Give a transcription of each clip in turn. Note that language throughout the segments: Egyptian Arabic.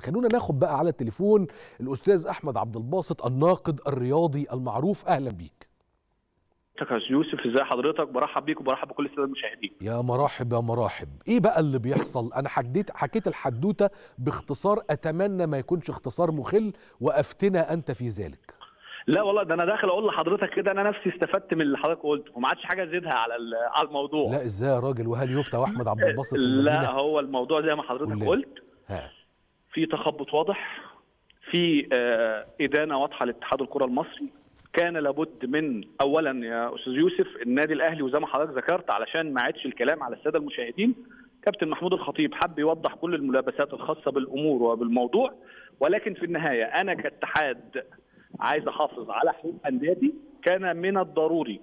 خلونا ناخد بقى على التليفون الاستاذ احمد عبد الباسط الناقد الرياضي المعروف اهلا بيك يا يوسف ازي حضرتك برحب بيك وبرحب بكل الساده المشاهدين يا مراحب يا مراحب ايه بقى اللي بيحصل انا حكيت حكيت الحدوته باختصار اتمنى ما يكونش اختصار مخل وافتنا انت في ذلك لا والله ده انا داخل اقول لحضرتك كده انا نفسي استفدت من اللي حضرتك قلته وما عادش حاجه ازيدها على على الموضوع لا ازاي يا راجل وهل يفتى واحمد عبد الباسط في المدينه لا هو الموضوع زي ما حضرتك قول لي. قلت ها في تخبط واضح في آه، ادانه واضحه لاتحاد الكره المصري كان لابد من اولا يا استاذ يوسف النادي الاهلي وزي ما حضرتك ذكرت علشان ما عادش الكلام على الساده المشاهدين كابتن محمود الخطيب حب يوضح كل الملابسات الخاصه بالامور وبالموضوع ولكن في النهايه انا كاتحاد عايز احافظ على حقوق انديتي كان من الضروري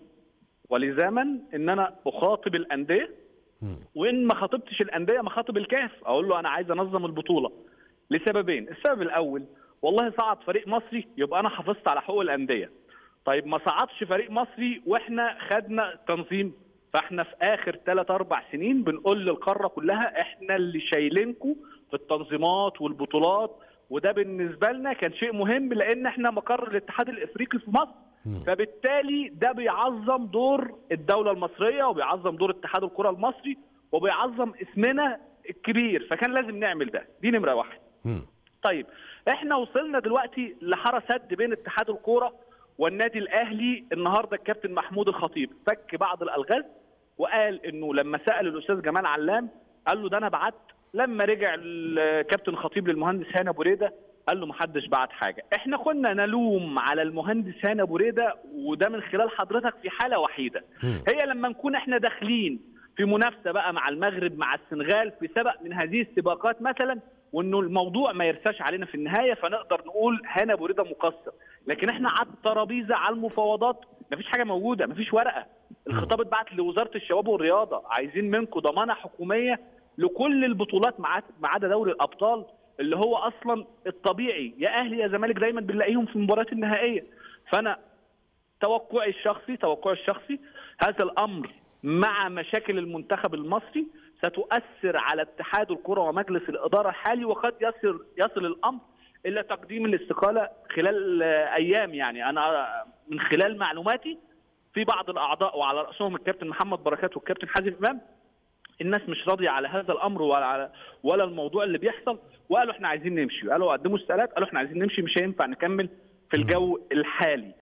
ولزاما ان انا اخاطب الانديه مم. وان ما خاطبتش الانديه ما خاطب الكاف اقول له انا عايز انظم البطوله لسببين السبب الاول والله صعد فريق مصري يبقى انا حافظت على حقوق الانديه طيب ما صعدش فريق مصري واحنا خدنا تنظيم فاحنا في اخر 3 4 سنين بنقول للقاره كلها احنا اللي شايلينكم في التنظيمات والبطولات وده بالنسبه لنا كان شيء مهم لان احنا مقر الاتحاد الافريقي في مصر مم. فبالتالي ده بيعظم دور الدوله المصريه وبيعظم دور اتحاد الكره المصري وبيعظم اسمنا الكبير فكان لازم نعمل ده دي نمره واحد مم. طيب احنا وصلنا دلوقتي لحاره سد بين اتحاد الكوره والنادي الاهلي النهارده الكابتن محمود الخطيب فك بعض الالغاز وقال انه لما سال الاستاذ جمال علام قال له ده انا بعت لما رجع الكابتن الخطيب للمهندس هاني ابو ريده قال له محدش بعت حاجه احنا كنا نلوم على المهندس هاني ابو ريده وده من خلال حضرتك في حاله وحيده مم. هي لما نكون احنا داخلين في منافسه بقى مع المغرب مع السنغال في سبق من هذه السباقات مثلا وانه الموضوع ما يرساش علينا في النهايه فنقدر نقول هنا ابو رضا مقصر لكن احنا على الترابيزه على المفاوضات مفيش حاجه موجوده مفيش ورقه الخطاب اتبعت لوزاره الشباب والرياضه عايزين منكم ضمانه حكوميه لكل البطولات ما عدا- ما عدا دوري الابطال اللي هو اصلا الطبيعي يا اهلي يا زمالك دايما بنلاقيهم في المباريات النهائيه فانا توقعي الشخصي توقعي الشخصي هذا الامر مع مشاكل المنتخب المصري ستؤثر على اتحاد الكره ومجلس الاداره الحالي وقد يصل يصل الامر الى تقديم الاستقاله خلال آه، ايام يعني انا من خلال معلوماتي في بعض الاعضاء وعلى راسهم الكابتن محمد بركات والكابتن حازم امام الناس مش راضيه على هذا الامر ولا على ولا الموضوع اللي بيحصل وقالوا احنا عايزين نمشي قالوا قدموا استقالات قالوا احنا عايزين نمشي مش هينفع نكمل في الجو الحالي